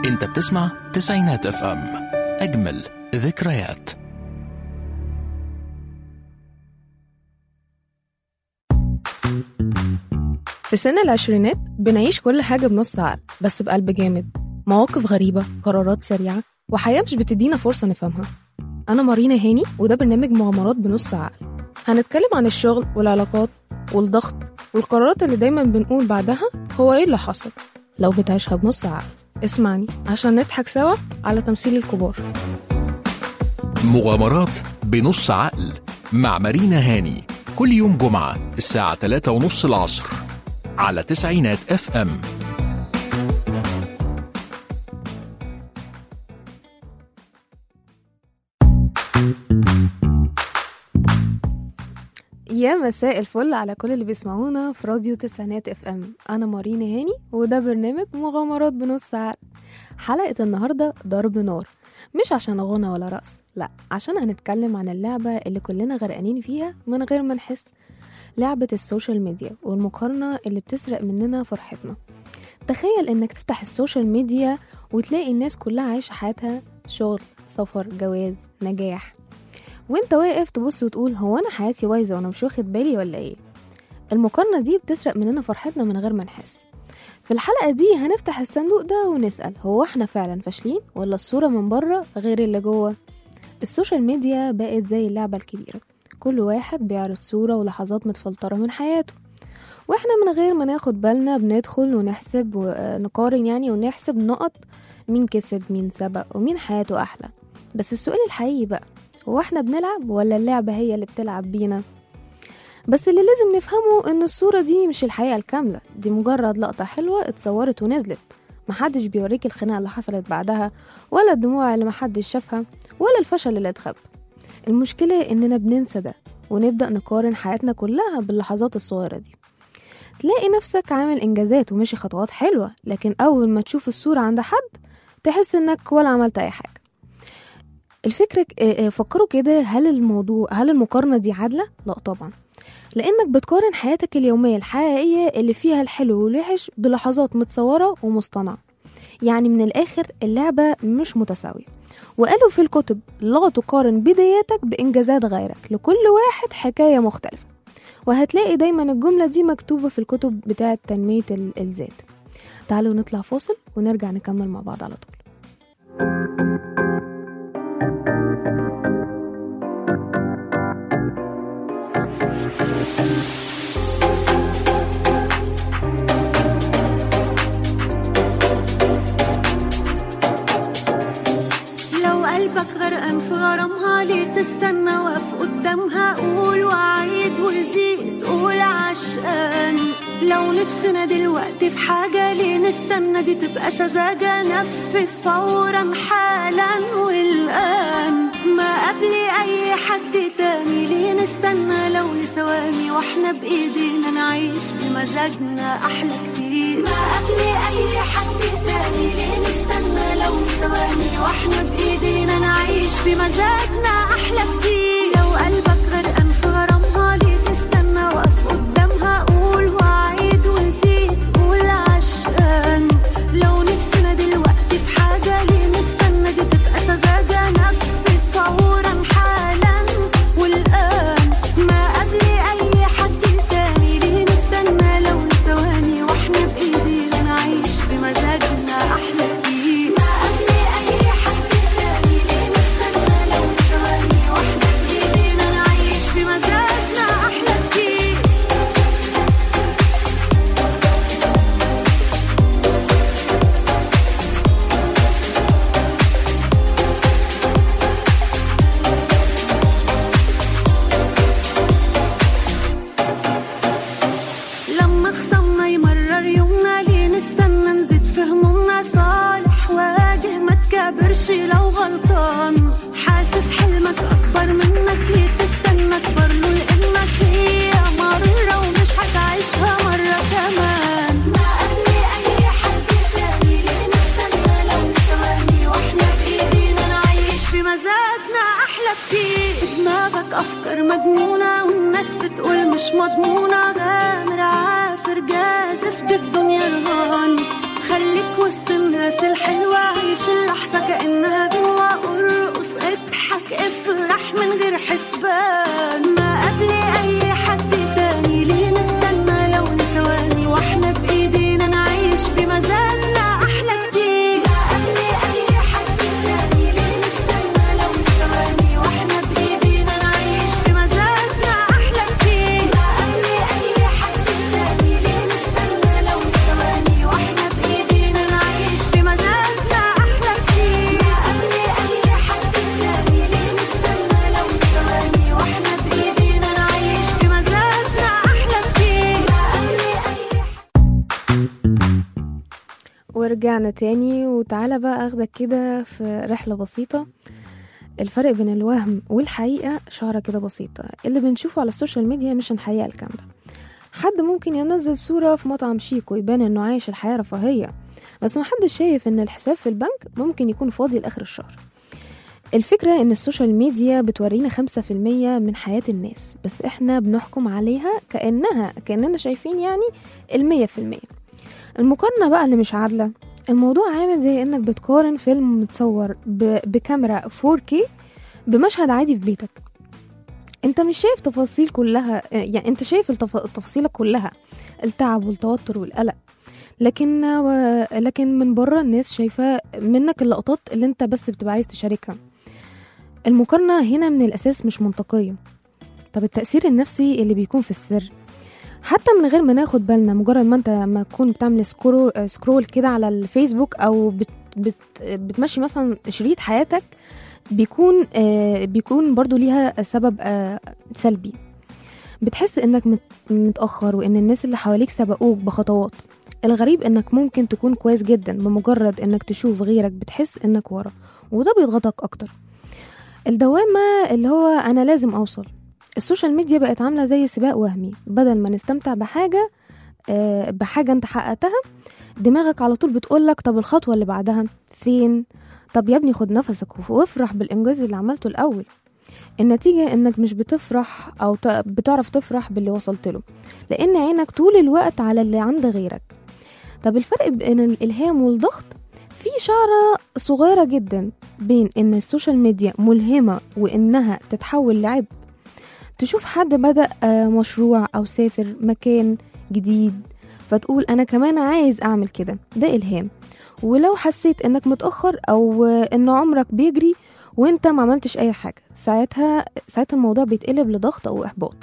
انت بتسمع تسعينات اف ام اجمل ذكريات في سن العشرينات بنعيش كل حاجة بنص عقل بس بقلب جامد مواقف غريبة قرارات سريعة وحياة مش بتدينا فرصة نفهمها أنا مارينا هاني وده برنامج مغامرات بنص عقل هنتكلم عن الشغل والعلاقات والضغط والقرارات اللي دايما بنقول بعدها هو ايه اللي حصل لو بتعيشها بنص عقل اسمعني عشان نضحك سوا على تمثيل الكبار مغامرات بنص عقل مع مارينا هاني كل يوم جمعة الساعة 3 ونص العصر على تسعينات اف ام يا مساء الفل على كل اللي بيسمعونا في راديو تسعينات اف ام انا مارينا هاني وده برنامج مغامرات بنص عقل حلقة النهاردة ضرب نار مش عشان غنى ولا رقص لا عشان هنتكلم عن اللعبة اللي كلنا غرقانين فيها من غير ما نحس لعبة السوشيال ميديا والمقارنة اللي بتسرق مننا فرحتنا تخيل انك تفتح السوشيال ميديا وتلاقي الناس كلها عايشة حياتها شغل سفر جواز نجاح وانت واقف تبص وتقول هو انا حياتي بايظه وانا مش واخد بالي ولا ايه المقارنه دي بتسرق مننا فرحتنا من غير ما نحس في الحلقه دي هنفتح الصندوق ده ونسال هو احنا فعلا فاشلين ولا الصوره من بره غير اللي جوه السوشيال ميديا بقت زي اللعبه الكبيره كل واحد بيعرض صوره ولحظات متفلتره من حياته واحنا من غير ما ناخد بالنا بندخل ونحسب ونقارن يعني ونحسب نقط مين كسب مين سبق ومين حياته احلى بس السؤال الحقيقي بقى هو احنا بنلعب ولا اللعبة هي اللي بتلعب بينا بس اللي لازم نفهمه ان الصورة دي مش الحقيقة الكاملة دي مجرد لقطة حلوة اتصورت ونزلت محدش بيوريك الخناقة اللي حصلت بعدها ولا الدموع اللي محدش شافها ولا الفشل اللي اتخبى المشكلة اننا بننسى ده ونبدأ نقارن حياتنا كلها باللحظات الصغيرة دي تلاقي نفسك عامل انجازات وماشي خطوات حلوة لكن اول ما تشوف الصورة عند حد تحس انك ولا عملت اي حاجة الفكرة فكروا كده هل الموضوع هل المقارنة دي عادلة؟ لا طبعا لأنك بتقارن حياتك اليومية الحقيقية اللي فيها الحلو والوحش بلحظات متصورة ومصطنعة يعني من الآخر اللعبة مش متساوية وقالوا في الكتب لا تقارن بداياتك بإنجازات غيرك لكل واحد حكاية مختلفة وهتلاقي دايما الجملة دي مكتوبة في الكتب بتاعة تنمية الذات تعالوا نطلع فاصل ونرجع نكمل مع بعض على طول لو قلبك غرقان في غرامها ليه تستنى واقف قدامها قول وعيد وزيد قول عشقان لو نفسنا دلوقتي في حاجة ليه نستنى دي تبقى سذاجة نفذ فورا حالا والآن ما قبل أي حد تاني ليه نستنى لو لثواني واحنا بإيدينا نعيش بمزاجنا أحلى كتير ما قبل أي حد تاني ليه نستنى لو لثواني واحنا بإيدينا نعيش بمزاجنا أحلى كتير لو قلبك غرقان في غرامها ليه تستنى واقف قدامها قول وعيد وزيد قول عشقان لو نفسنا دلوقتي في حاجة ليه نستنى دي تبقى سذاجة نفذ فورا حالا والآن ما قبل أي حد تاني ليه نستنى لو لثواني واحنا بإيدينا نعيش بمزاجنا أحلى كتير ما قبل أي حد تاني ليه نستنى لو لثواني واحنا بإيدينا نعيش بمزاجنا أحلى كتير لما خصمنا يمرر يومنا ليه نستنى نزيد في همومنا صالح واجه ما تكابرش لو غلطان حاسس حلمك اكبر منك ليه تستنى اكبر له لانك هي مرة ومش هتعيشها مرة كمان ما قبل اي حد تاني ليه نستنى لو ثواني واحنا بايدينا نعيش بمزاجنا احلى كتير في دماغك افكار مجنونة والناس بتقول مش مضمونة غامر عافر جازف دي الدنيا رهان خليك وسط الناس الحلوة ورجعنا تاني وتعالى بقى اخدك كده في رحلة بسيطة الفرق بين الوهم والحقيقة شعرة كده بسيطة اللي بنشوفه على السوشيال ميديا مش الحقيقة الكاملة حد ممكن ينزل صورة في مطعم شيك ويبان انه عايش الحياة رفاهية بس محدش شايف ان الحساب في البنك ممكن يكون فاضي لاخر الشهر الفكرة ان السوشيال ميديا بتورينا خمسة في المية من حياة الناس بس احنا بنحكم عليها كأنها كأننا شايفين يعني المية في المية المقارنة بقى اللي مش عادلة الموضوع عامل زي انك بتقارن فيلم متصور ب- بكاميرا 4K بمشهد عادي في بيتك انت مش شايف تفاصيل كلها يعني انت شايف التف... التفاصيل كلها التعب والتوتر والقلق لكن لكن من بره الناس شايفه منك اللقطات اللي انت بس بتبقى عايز تشاركها المقارنه هنا من الاساس مش منطقيه طب التاثير النفسي اللي بيكون في السر حتى من غير ما ناخد بالنا مجرد ما انت ما تكون بتعمل سكرول سكرول كده على الفيسبوك او بت بت بتمشي مثلا شريط حياتك بيكون آه بيكون برضو ليها سبب آه سلبي بتحس انك مت- متاخر وان الناس اللي حواليك سبقوك بخطوات الغريب انك ممكن تكون كويس جدا بمجرد انك تشوف غيرك بتحس انك ورا وده بيضغطك اكتر الدوامة اللي هو انا لازم اوصل السوشيال ميديا بقت عاملة زي سباق وهمي بدل ما نستمتع بحاجة آه، بحاجة انت حققتها دماغك على طول بتقولك طب الخطوة اللي بعدها فين طب يا ابني خد نفسك وافرح بالانجاز اللي عملته الاول النتيجة انك مش بتفرح او ت- بتعرف تفرح باللي وصلت له لان عينك طول الوقت على اللي عند غيرك طب الفرق بين الالهام والضغط في شعرة صغيرة جدا بين ان السوشيال ميديا ملهمة وانها تتحول لعبء تشوف حد بدأ آه، مشروع او سافر مكان جديد فتقول انا كمان عايز اعمل كده ده الهام ولو حسيت انك متأخر او آه، ان عمرك بيجري وانت ما عملتش اي حاجة ساعتها ساعتها الموضوع بيتقلب لضغط او احباط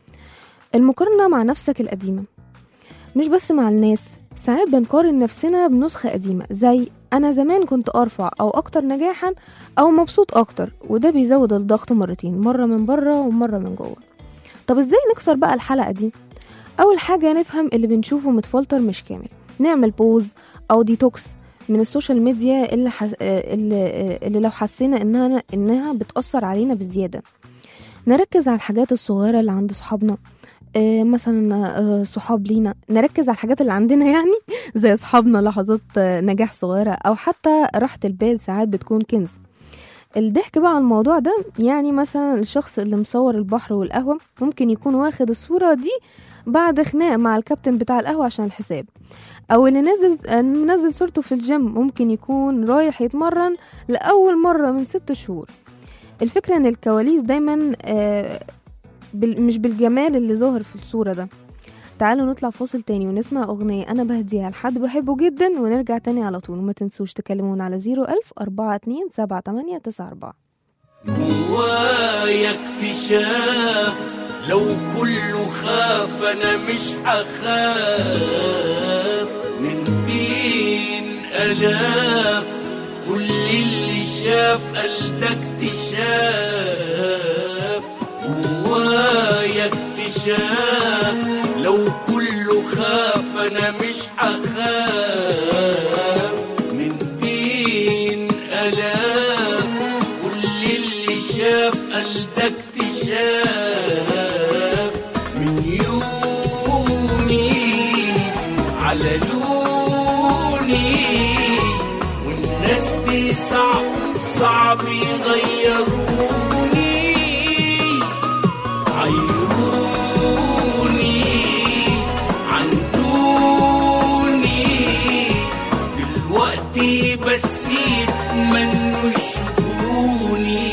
المقارنة مع نفسك القديمة مش بس مع الناس ساعات بنقارن نفسنا بنسخة قديمة زي أنا زمان كنت أرفع أو أكتر نجاحا أو مبسوط أكتر وده بيزود الضغط مرتين مرة من بره ومرة من جوه طب إزاي نكسر بقى الحلقة دي؟ أول حاجة نفهم اللي بنشوفه متفلتر مش كامل نعمل بوز أو ديتوكس من السوشيال ميديا اللي, ح... اللي... اللي لو حسينا إنها إنها بتأثر علينا بزيادة نركز على الحاجات الصغيرة اللي عند صحابنا آه، مثلا آه، صحاب لينا نركز على الحاجات اللي عندنا يعني زي اصحابنا لحظات آه، نجاح صغيرة او حتى راحة البال ساعات بتكون كنز الضحك بقى على الموضوع ده يعني مثلا الشخص اللي مصور البحر والقهوة ممكن يكون واخد الصورة دي بعد خناق مع الكابتن بتاع القهوة عشان الحساب او اللي نازل آه، منزل صورته في الجيم ممكن يكون رايح يتمرن لأول مرة من ست شهور الفكرة ان الكواليس دايما آه، بال... مش بالجمال اللي ظاهر في الصورة ده تعالوا نطلع فاصل تاني ونسمع أغنية أنا بهديها لحد بحبه جدا ونرجع تاني على طول وما تنسوش تكلمونا على زيرو ألف أربعة اتنين سبعة تمانية تسعة أربعة جوايا اكتشاف لو كله خاف انا مش هخاف من بين الاف كل اللي شاف قال ده اكتشاف جوايا اكتشاف لو كله خاف انا مش هخاف من بين الاف كل اللي شاف قال ده اكتشاف من يومي على لوني والناس دي صعب صعب يغيروني عيروني عندوني دلوقتي بس يتمنوا يشوفوني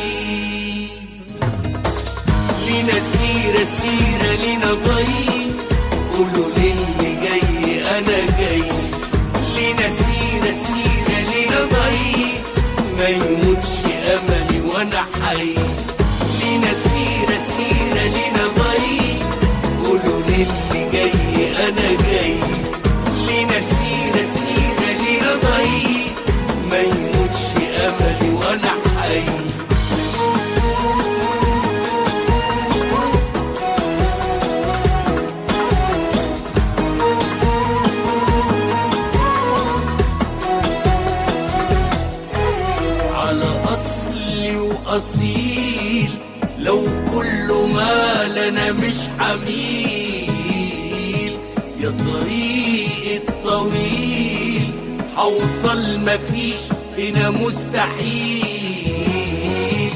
لينا سيرة سيرة لينا ضي قولوا للي جاي أنا جاي لينا سيرة سيرة لينا ضي ما يموتش أملي وأنا حي لينا سيرة سيرة لينا ضي قولوا للي جاي أنا جاي لينا سيرة سيرة لينا ضي ما يموتش أملي وأنا حي حميل يا طريق الطويل حوصل مفيش هنا مستحيل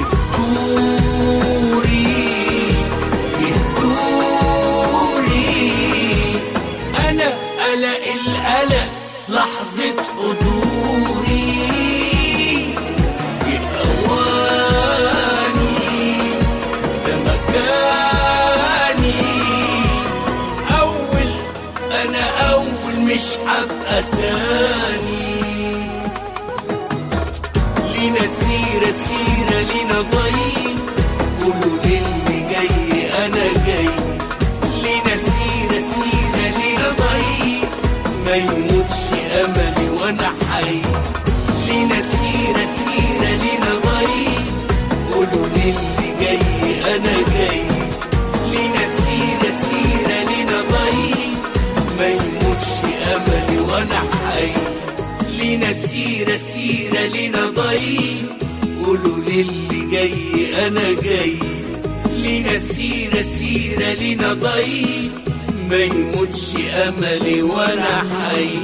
بتدوري بتدوري انا قلق القلق لحظة حضوري بأواني ده مكاني أول أنا أول مش هبقى تاني لينا سيرة سيرة لينا ضي قولوا للي جاي أنا جاي لينا سيرة سيرة لينا ضي ما يموتش أملي وأنا حي لينا سيرة سيرة لينا ضي قولوا للي جاي أنا جاي لينا سيرة سيرة لينا ضي ما يموتش أملي وأنا حي لينا سيرة سيرة لينا ضي قولوا للي جاي أنا جاي لينا سيرة سيرة لينا ضي ما يموتش أملي وأنا حي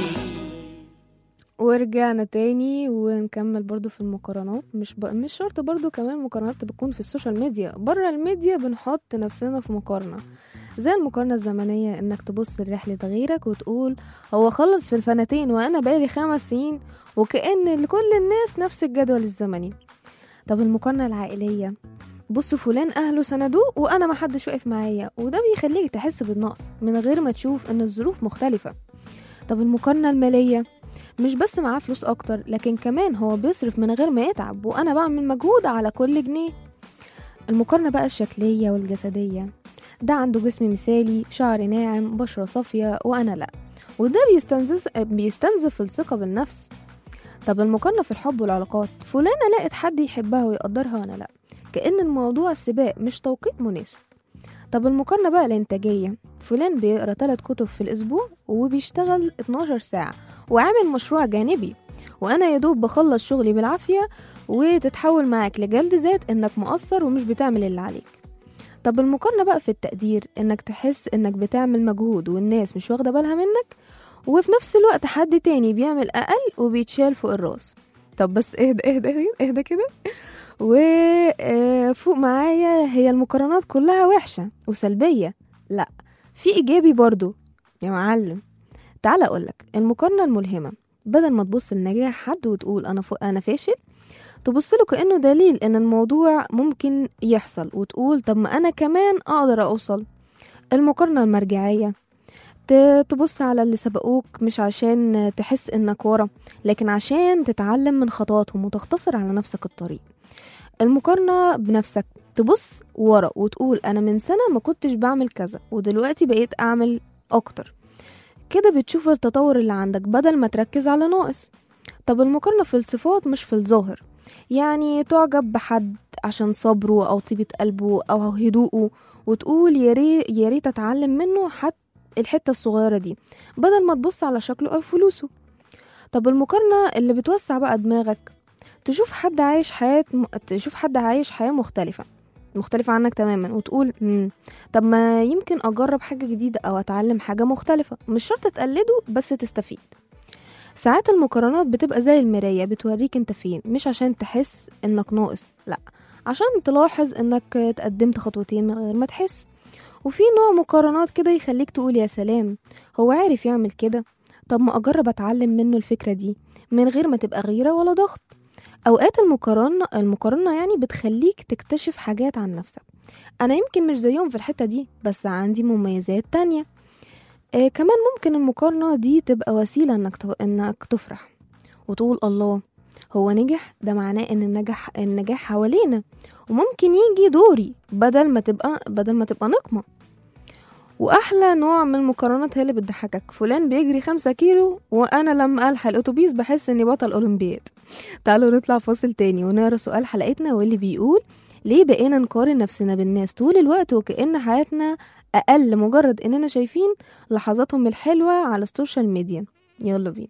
ورجعنا تاني ونكمل برضو في المقارنات مش ب... مش شرط برضو كمان مقارنات بتكون في السوشيال ميديا بره الميديا بنحط نفسنا في مقارنة زي المقارنة الزمنية انك تبص لرحلة غيرك وتقول هو خلص في سنتين وانا بقالي خمس سنين وكأن لكل الناس نفس الجدول الزمني طب المقارنة العائلية بص فلان اهله سندوه وانا محدش واقف معايا وده بيخليك تحس بالنقص من غير ما تشوف ان الظروف مختلفة طب المقارنة المالية مش بس معاه فلوس اكتر لكن كمان هو بيصرف من غير ما يتعب وانا بعمل مجهود على كل جنيه المقارنة بقى الشكلية والجسدية ده عنده جسم مثالي شعر ناعم بشرة صافية وانا لا وده بيستنزف بيستنزف الثقة بالنفس طب المقارنة في الحب والعلاقات فلانة لقت حد يحبها ويقدرها وانا لا كأن الموضوع سباق مش توقيت مناسب طب المقارنة بقى الإنتاجية فلان بيقرأ 3 كتب في الأسبوع وبيشتغل 12 ساعة وعامل مشروع جانبي وأنا يا دوب بخلص شغلي بالعافية وتتحول معاك لجلد ذات إنك مقصر ومش بتعمل اللي عليك طب المقارنة بقى في التقدير إنك تحس إنك بتعمل مجهود والناس مش واخدة بالها منك وفي نفس الوقت حد تاني بيعمل أقل وبيتشال فوق الراس طب بس اهدى اهدى اهدى, اهدى كده وفوق معايا هي المقارنات كلها وحشة وسلبية لا في إيجابي برضو يا معلم تعال أقولك المقارنة الملهمة بدل ما تبص لنجاح حد وتقول أنا ف... أنا فاشل تبص له كأنه دليل إن الموضوع ممكن يحصل وتقول طب ما أنا كمان أقدر أوصل المقارنة المرجعية ت- تبص على اللي سبقوك مش عشان تحس إنك ورا لكن عشان تتعلم من خطواتهم وتختصر على نفسك الطريق المقارنة بنفسك تبص ورا وتقول أنا من سنة ما كنتش بعمل كذا ودلوقتي بقيت أعمل أكتر كده بتشوف التطور اللي عندك بدل ما تركز على ناقص طب المقارنة في الصفات مش في الظاهر يعني تعجب بحد عشان صبره أو طيبة قلبه أو هدوءه وتقول يا ريت يا ريت أتعلم منه حتى الحتة الصغيرة دي بدل ما تبص على شكله أو فلوسه طب المقارنة اللي بتوسع بقى دماغك تشوف حد عايش حياة م... تشوف حد عايش حياة مختلفة مختلفة عنك تماما وتقول مم. طب ما يمكن أجرب حاجة جديدة أو أتعلم حاجة مختلفة مش شرط تقلده بس تستفيد ساعات المقارنات بتبقى زي المراية بتوريك انت فين مش عشان تحس انك ناقص لا عشان تلاحظ انك تقدمت خطوتين من غير ما تحس وفي نوع مقارنات كده يخليك تقول يا سلام هو عارف يعمل كده طب ما أجرب أتعلم منه الفكرة دي من غير ما تبقى غيرة ولا ضغط أوقات المقارنة المقارنة يعني بتخليك تكتشف حاجات عن نفسك أنا يمكن مش زيهم في الحتة دي بس عندي مميزات تانية آه كمان ممكن المقارنة دي تبقى وسيلة إنك ت- إنك تفرح وتقول الله هو نجح ده معناه إن النجاح النجاح حوالينا وممكن يجي دوري بدل ما تبقى بدل ما تبقى نقمة واحلى نوع من المقارنات هي اللي بتضحكك فلان بيجري خمسة كيلو وانا لما الحق الاتوبيس بحس اني بطل اولمبياد تعالوا نطلع فاصل تاني ونقرا سؤال حلقتنا واللي بيقول ليه بقينا نقارن نفسنا بالناس طول الوقت وكأن حياتنا أقل مجرد إننا شايفين لحظاتهم الحلوة على السوشيال ميديا يلا بينا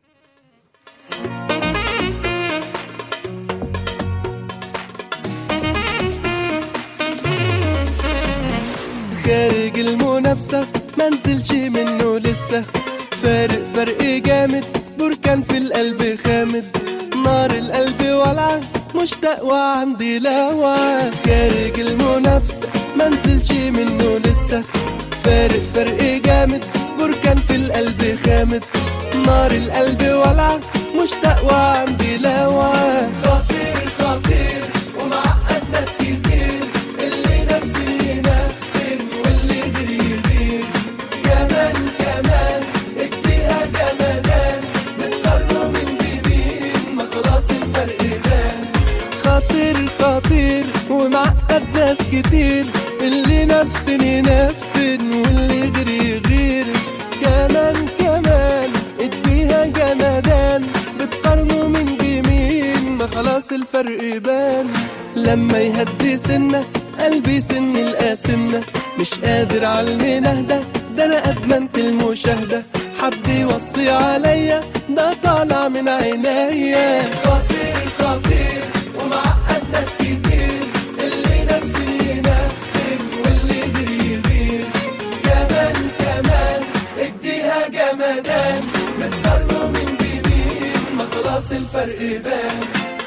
خارج المنافسة منزلش منه لسه فارق فرق جامد بركان في القلب خامد نار القلب ولعة مشتاق وعندي لوعة خارج المنافسة منزلش منه لسه فارق فرق جامد بركان في القلب خامد نار القلب ولعة مشتاق وعندي لوعة خطير خطير ومعقد ناس كتير اللي نفسي نفسي واللي غيري غير كمان كمان اديها جمدان بتقارنوا من بمين ما خلاص الفرق بان خطير خطير ومعقد ناس كتير اللي نفسني نفسن واللي غيري غير كمان كمان اديها جمدان بتقارنوا من بمين ما خلاص الفرق بان لما يهدي سنة قلبي سن القاسمنة مش قادر على المنهدة ده انا ادمنت المشاهدة حد يوصي عليا ده طالع من عينيا خطير خطير ومعقد ناس كتير اللي نفسي نفسي واللي غيري غير كمان كمان اديها جمدان بتقارنوا من بمين ما خلاص الفرق بان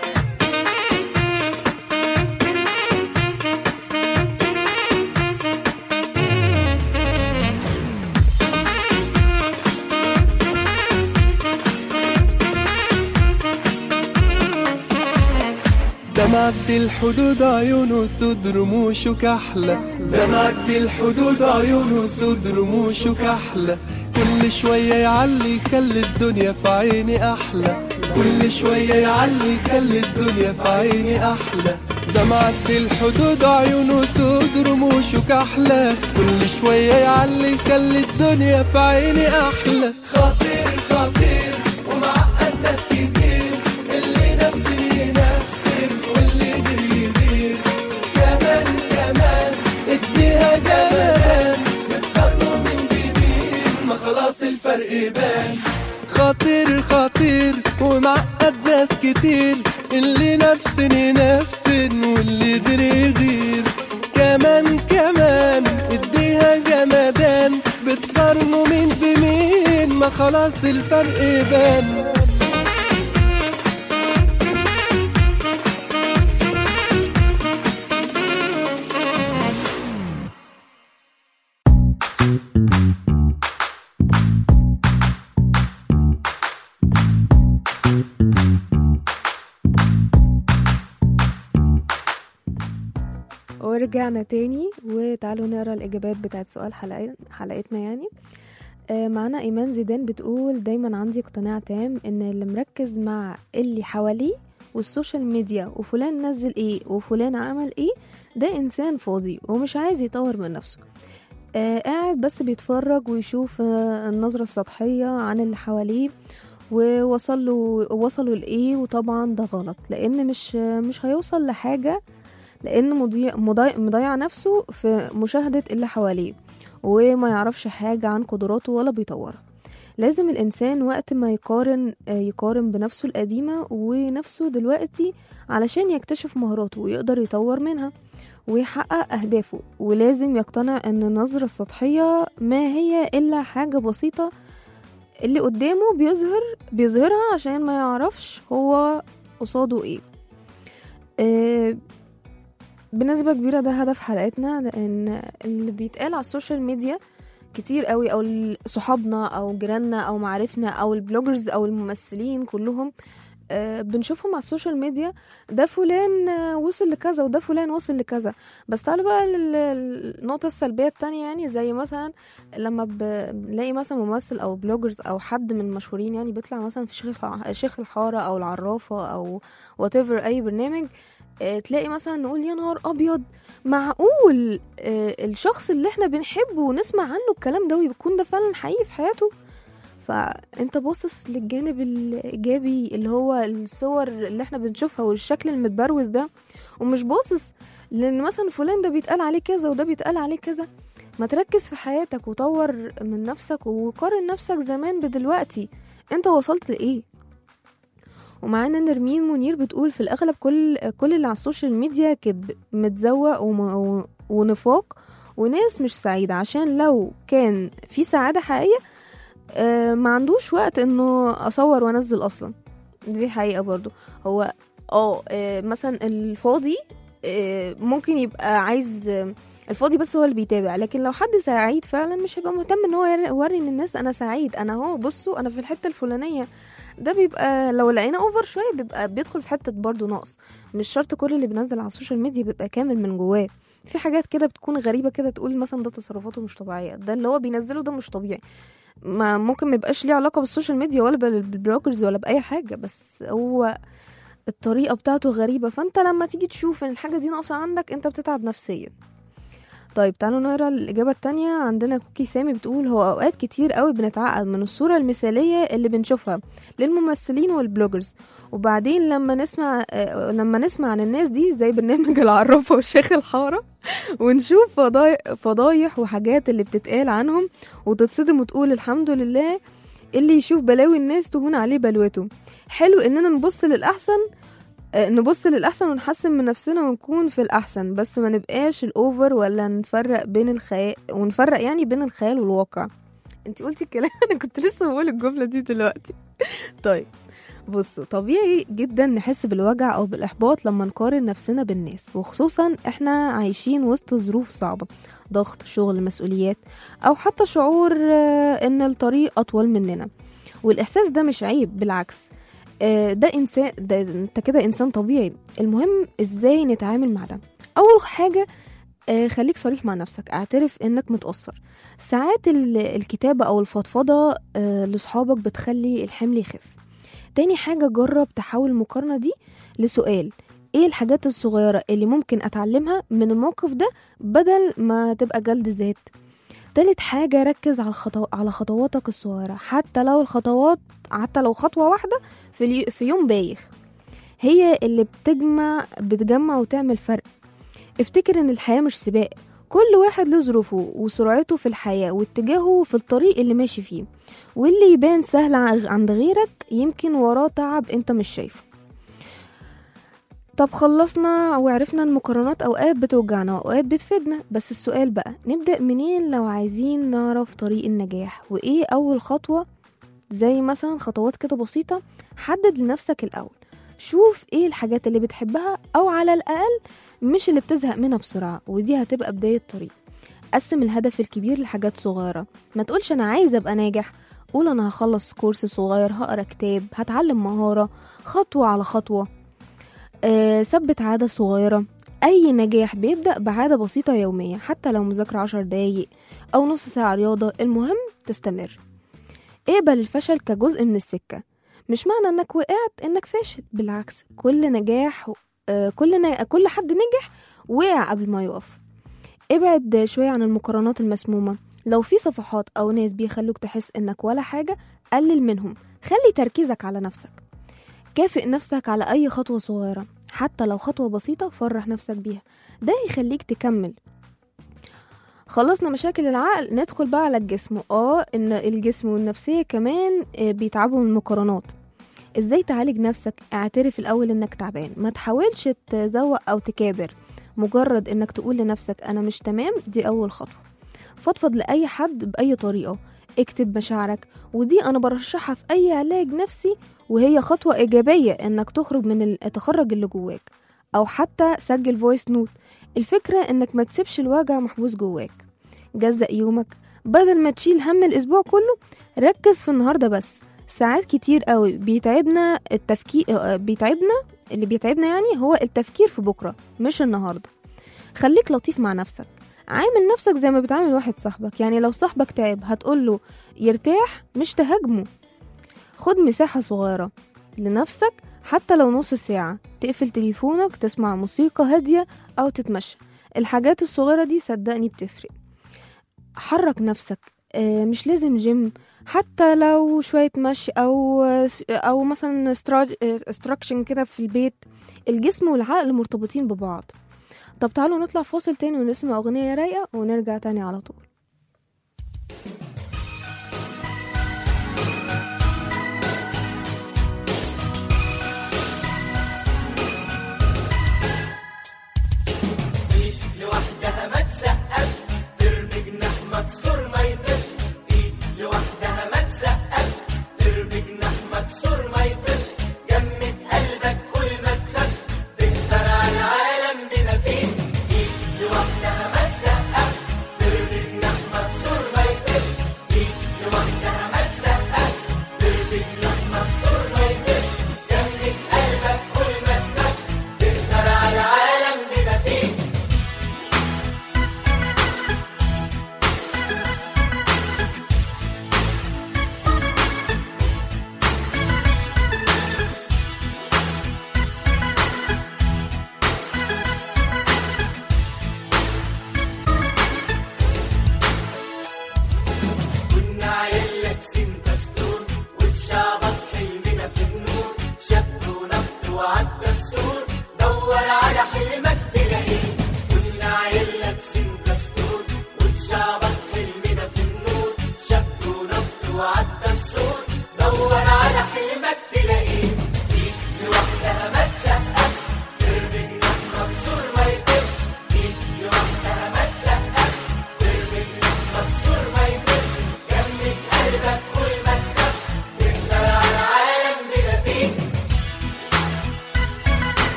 ده معدي الحدود عيونه سود رموشه كحلة ده معدي الحدود عيونه سود رموشه كحلة كل شوية يعلي يخلي الدنيا في عيني أحلى كل شوية يعلي يخلي الدنيا في عيني أحلى ده معدي الحدود عيونه سود رموشه كحلة كل شوية يعلي يخلي الدنيا في عيني أحلى خطير خطير ومعقد ناس كتير اللي نفسي نفسي واللي غيري غير كمان كمان اديها جمال بتقارنوا من بمين ما خلاص الفرق بان خطير خطير ومعقد ناس كتير اللي نفسني نفسن واللي غيري غير كمان كمان اديها جمدان بتقارنوا مين بمين ما خلاص الفرق بان ورجعنا تاني وتعالوا نقرا الإجابات بتاعت سؤال حلقة حلقتنا يعني آه، معانا إيمان زيدان بتقول دايما عندي اقتناع تام إن اللي مركز مع اللي حواليه والسوشيال ميديا وفلان نزل ايه وفلان عمل ايه ده إنسان فاضي ومش عايز يطور من نفسه آه قاعد بس بيتفرج ويشوف آه النظرة السطحية عن اللي حواليه ووصل له وصلوا لإيه وطبعا ده غلط لأن مش مش هيوصل لحاجة لأن مضيع مضيع, مضيع نفسه في مشاهدة اللي حواليه وما يعرفش حاجة عن قدراته ولا بيطورها لازم الإنسان وقت ما يقارن آه، يقارن بنفسه القديمة ونفسه دلوقتي علشان يكتشف مهاراته ويقدر يطور منها ويحقق أهدافه ولازم يقتنع أن النظرة السطحية ما هي إلا حاجة بسيطة اللي قدامه بيظهر بيظهرها عشان ما يعرفش هو قصاده ايه آه، بنسبة كبيرة ده هدف حلقتنا لأن اللي بيتقال على السوشيال ميديا كتير قوي أو ال- صحابنا أو جيراننا أو معارفنا أو البلوجرز أو الممثلين كلهم آه، بنشوفهم على السوشيال ميديا ده فلان آه، وصل لكذا وده فلان وصل لكذا بس تعالوا بقى لل- النقطة السلبية التانية يعني زي مثلا لما ب- بنلاقي مثلا ممثل أو بلوجرز أو حد من المشهورين يعني بيطلع مثلا في شيخ الع- شيخ الحارة أو العرافة أو whatever أي برنامج آه، تلاقي مثلا نقول يا نهار ابيض معقول آه، الشخص اللي احنا بنحبه ونسمع عنه الكلام ده ويكون ده فعلا حقيقي في حياته فانت باصص للجانب الايجابي اللي هو الصور اللي احنا بنشوفها والشكل المتبروز ده ومش باصص لان مثلا فلان ده بيتقال عليه كذا وده بيتقال عليه كذا ما تركز في حياتك وطور من نفسك وقارن نفسك زمان بدلوقتي انت وصلت لايه ومعانا نرمين منير بتقول في الاغلب كل كل اللي على السوشيال ميديا كذب متزوق وم- و- ونفاق وناس مش سعيدة عشان لو كان في سعادة حقيقية آه، ما عندوش وقت انه اصور وانزل اصلا دي حقيقة برضو هو اه آه، مثلا الفاضي آه، ممكن يبقى عايز آه، الفاضي بس هو اللي بيتابع لكن لو حد سعيد فعلا مش هيبقى مهتم ان هو ير- يوري للناس انا سعيد انا اهو بصوا انا في الحتة الفلانية ده بيبقى لو لقينا اوفر شوية بيبقى بيدخل في حتة برضو نقص مش شرط كل اللي بينزل على السوشيال ميديا بيبقى كامل من جواه في حاجات كده بتكون غريبة كده تقول مثلا ده تصرفاته مش طبيعية ده اللي هو بينزله ده مش طبيعي ما ممكن ما يبقاش ليه علاقة بالسوشيال ميديا ولا بال- بالبلوجرز ولا بأي حاجة بس هو الطريقة بتاعته غريبة فانت لما تيجي تشوف ان الحاجة دي ناقصة عندك انت بتتعب نفسيا طيب تعالوا نقرا الإجابة التانية عندنا كوكي سامي بتقول هو أوقات كتير قوي بنتعقد من الصورة المثالية اللي بنشوفها للممثلين والبلوجرز وبعدين لما نسمع آه، لما نسمع عن الناس دي زي برنامج العرافة والشيخ الحارة ونشوف فضايح, فضايح وحاجات اللي بتتقال عنهم وتتصدم وتقول الحمد لله اللي يشوف بلاوي الناس تهون عليه بلوته حلو اننا نبص للأحسن آه، نبص للأحسن ونحسن من نفسنا ونكون في الأحسن بس ما نبقاش الأوفر ولا نفرق بين الخيال ونفرق يعني بين الخيال والواقع انتي قلتي الكلام انا كنت لسه بقول الجملة دي دلوقتي طيب بص طبيعي جدا نحس بالوجع او بالاحباط لما نقارن نفسنا بالناس وخصوصا احنا عايشين وسط ظروف صعبه ضغط شغل مسؤوليات او حتى شعور آه، ان الطريق اطول مننا والاحساس ده مش عيب بالعكس آه، ده انسان ده انت كده انسان طبيعي المهم ازاي نتعامل مع ده اول حاجه آه، خليك صريح مع نفسك اعترف انك متأثر ساعات ال- الكتابة او الفضفضة آه، لصحابك بتخلي الحمل يخف تاني حاجة جرب تحول المقارنة دي لسؤال ايه الحاجات الصغيرة اللي ممكن اتعلمها من الموقف ده بدل ما تبقى جلد ذات تالت حاجة ركز على الخطو... على خطواتك الصغيرة حتى لو الخطوات حتى لو خطوة واحدة في, الي... في يوم بايخ هي اللي بتجمع بتجمع وتعمل فرق افتكر ان الحياة مش سباق كل واحد له ظروفه وسرعته في الحياة واتجاهه في الطريق اللي ماشي فيه واللي يبان سهل ع- عند غيرك يمكن وراه تعب انت مش شايفه طب خلصنا وعرفنا ان المقارنات اوقات بتوجعنا واوقات بتفيدنا بس السؤال بقى نبدأ منين لو عايزين نعرف طريق النجاح وايه اول خطوة زي مثلا خطوات كده بسيطة حدد لنفسك الاول شوف ايه الحاجات اللي بتحبها او على الاقل مش اللي بتزهق منها بسرعة ودي هتبقى بداية طريق قسم الهدف الكبير لحاجات صغيرة ما تقولش انا عايز ابقى ناجح قول انا هخلص كورس صغير هقرا كتاب هتعلم مهارة خطوة على خطوة آه، ثبت عادة صغيرة أي نجاح بيبدأ بعادة بسيطة يومية حتى لو مذاكرة عشر دقايق أو نص ساعة رياضة المهم تستمر اقبل الفشل كجزء من السكة مش معنى انك وقعت انك فاشل بالعكس كل نجاح آه، كل ن... كل حد نجح وقع قبل ما يقف ابعد شوية عن المقارنات المسمومة لو في صفحات أو ناس بيخلوك تحس إنك ولا حاجة قلل منهم خلي تركيزك على نفسك كافئ نفسك على أي خطوة صغيرة حتى لو خطوة بسيطة فرح نفسك بيها ده يخليك تكمل خلصنا مشاكل العقل ندخل بقى على الجسم اه ان الجسم والنفسية كمان آه، بيتعبوا من المقارنات ازاي تعالج نفسك اعترف الاول انك تعبان ما تحاولش تزوق او تكابر مجرد انك تقول لنفسك انا مش تمام دي اول خطوة فضفض لاي حد باي طريقة اكتب مشاعرك ودي انا برشحها في اي علاج نفسي وهي خطوة ايجابية انك تخرج من ال- تخرج اللي جواك او حتى سجل فويس نوت الفكرة انك ما تسيبش الوجع محبوس جواك جزأ يومك بدل ما تشيل هم الاسبوع كله ركز في النهاردة بس ساعات كتير قوي بيتعبنا التفكير بيتعبنا اللي بيتعبنا يعني هو التفكير في بكرة مش النهاردة خليك لطيف مع نفسك عامل نفسك زي ما بتعامل واحد صاحبك يعني لو صاحبك تعب هتقوله يرتاح مش تهاجمه خد مساحة صغيرة لنفسك حتى لو نص ساعة تقفل تليفونك تسمع موسيقى هادية أو تتمشى الحاجات الصغيرة دي صدقني بتفرق حرك نفسك آه، مش لازم جيم حتى لو شوية مشي أو أو مثلا استراكشن كده في البيت الجسم والعقل مرتبطين ببعض طب تعالوا نطلع فاصل تاني ونسمع أغنية رايقة ونرجع تاني على طول لوحدها ما تسقفش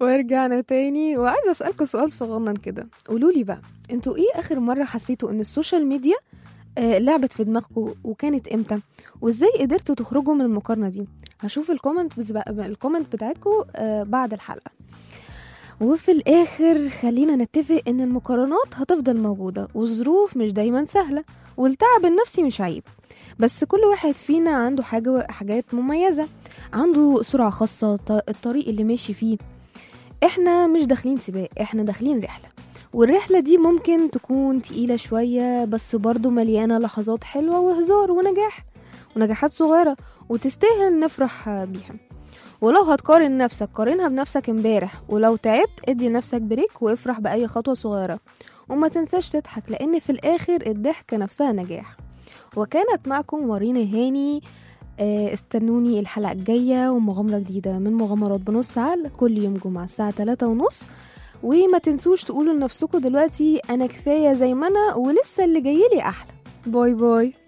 ورجعنا تاني وعايزة أسألكوا سؤال صغنن كده قولولي بقى انتوا ايه آخر مرة حسيتوا ان السوشيال ميديا آه لعبت في دماغكم وكانت امتى وازاي قدرتوا تخرجوا من المقارنة دي هشوف الكومنت بز- الكومنت بتاعتكم آه بعد الحلقة وفي الآخر خلينا نتفق إن المقارنات هتفضل موجودة والظروف مش دايما سهلة والتعب النفسي مش عيب بس كل واحد فينا عنده حاجة حاجات مميزة عنده سرعة خاصة ط- الطريق اللي ماشي فيه احنا مش داخلين سباق احنا داخلين رحلة والرحلة دي ممكن تكون تقيلة شوية بس برضو مليانة لحظات حلوة وهزار ونجاح ونجاحات صغيرة وتستاهل نفرح بيها ولو هتقارن نفسك قارنها بنفسك امبارح ولو تعبت ادي نفسك بريك وافرح بأي خطوة صغيرة وما تنساش تضحك لأن في الآخر الضحكة نفسها نجاح وكانت معكم مارينا هاني آه، استنوني الحلقة الجاية ومغامرة جديدة من مغامرات بنص عقل كل يوم جمعة الساعة تلاتة ونص وما تنسوش تقولوا لنفسكم دلوقتي أنا كفاية زي ما أنا ولسه اللي جايلي أحلى باي باي